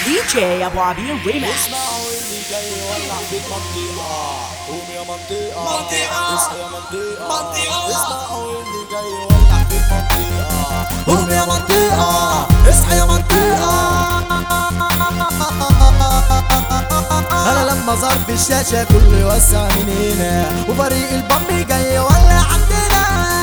دي جي ابو عبير ريماكس اسمعوا اللي جاي يولع في المنطقة قوم يا منطقة منطقة. اصحى يا منطقة منطقة. اسمعوا اللي جاي يولع في المنطقة قوم يا منطقة اصحى يا منطقة انا لما ظهر في الشاشة كله يوسع من هنا وفريق البامبي جاي يولع عندنا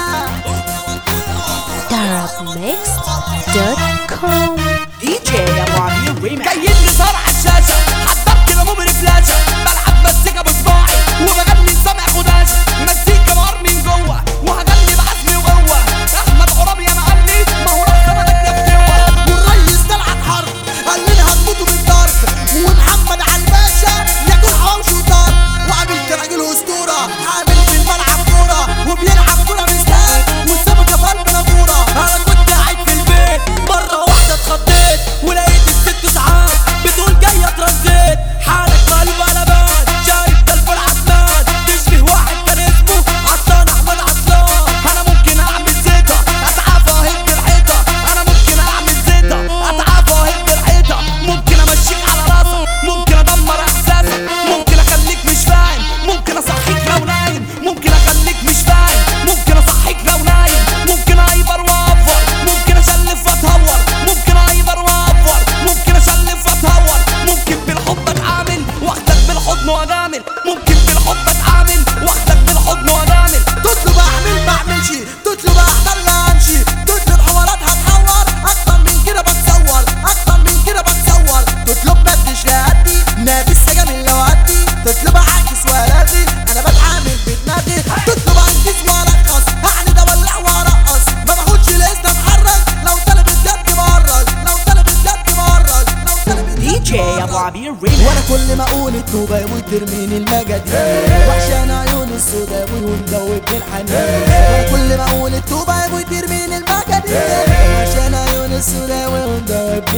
darabmix.com دي جي ابو عبير ريماكس جايين نصارع الشاشة حضرت لمومر فلاشة بلعب مزيكا بصباعي وبغني سامع خداشة مزيكا نار من جوه وهغني بعزم وقوة أحمد عرابي يا معلي ما هو راس سمكك يا فتوة والريس طلعت حرب قال لنا هنموتوا بالضرب ومحمد على الباشا ياكل حواوشي وطرب وقابلت راجل اسطوره عامل في الملعب كوره وبيلعب كوره بستان والسمكه في قلب نافوره أنا كنت قاعد في البيت مرة واحدة اتخضيت ولقيت الست ساعات بتقول جاية ترانزيت حالك قلب على بال شايف كلب العسلان تشبه واحد كان اسمه عطان أحمد عطلان أنا ممكن أعمل زيطة أتعافى أهد الحيطة أنا ممكن أعمل زيطة أتعافى أهد الحيطة ممكن أمشيك على راسك ممكن أدمر إحساسك ممكن أخليك مش فاهم ممكن أصحيك لو نايم ممكن أخليك مش فاهم ممكن أصحيك لو نايم ممكن أيبر وأفور ممكن أشلف وأتهور ممكن أيبر وأفور ممكن أشلف وأتهور ممكن بالحب أتعامل واخدك بالحضن وأجامل ممكن بالحب أتعامل واخدك بالحضن وأجامل تطلب اعمل ما اعملش تطلب احضر لا امشي تطلب حوارات هتحور اكتر من كده بتصور اكتر من كده بتصور تطلب بدش لأدي نافس جميل لو ادي تطلب اعكس والغي انا بتعامل بدماغي تطلب انجز وارقص هعند اولع وارقص ما باخدش الاسم اتحرك لو طلب الجد بهرج لو طلب الجد بهرج لو طلب الجد دي جي ابو بهرج. عبير ريماكس وانا كل ما اقول التوبه يا ابوي ترميني المجدي وعشان عيون السودا يا ابوي ومدوبني الحنين وانا كل ما اقول التوبه يا ابوي ترميني المجدي عشان عيون السودا يا ابوي ومدوبني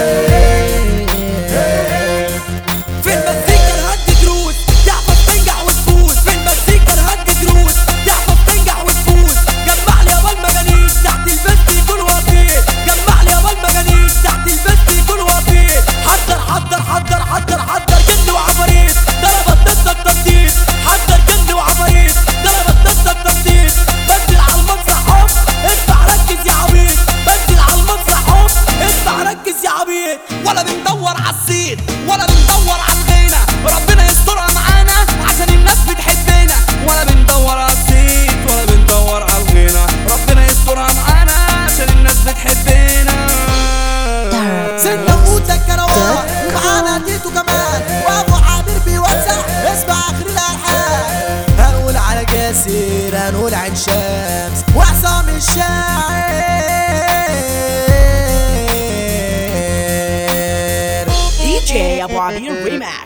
الحنين في المزيكا الهد دروس تعرف تنجح وتفوز في المزيكا الهد دروس تعرف تنجح وتفوز جمع لي اول مجانين تحت البست يكون وفيت جمع لي اول مجانين تحت البست يكون وفيت حضر حضر حضر حضر حضر جن وعفاريت ضربت ضد التنطيط حضر جن وعفاريت ضربت ضد التنطيط بنزل على المسرح هوب اسمع ركز يا عبيط بنزل على المسرح هوب اسمع ركز يا عبيط ولا بندور على الصيت ولا بندور على الغنى ربنا يسترها معانا عشان الناس بتحبنا ولا بندور على الصيت ولا بندور على الغنى ربنا يسترها معانا عشان الناس بتحبنا سنة وقوتك كروان ومعانا تيتو كمان وابو عامر بيوزع اسمع اخر الالحان هنقول على جاسر هنقول عين شمس وعصام الشاعر دي جي ابو عبير ريماكس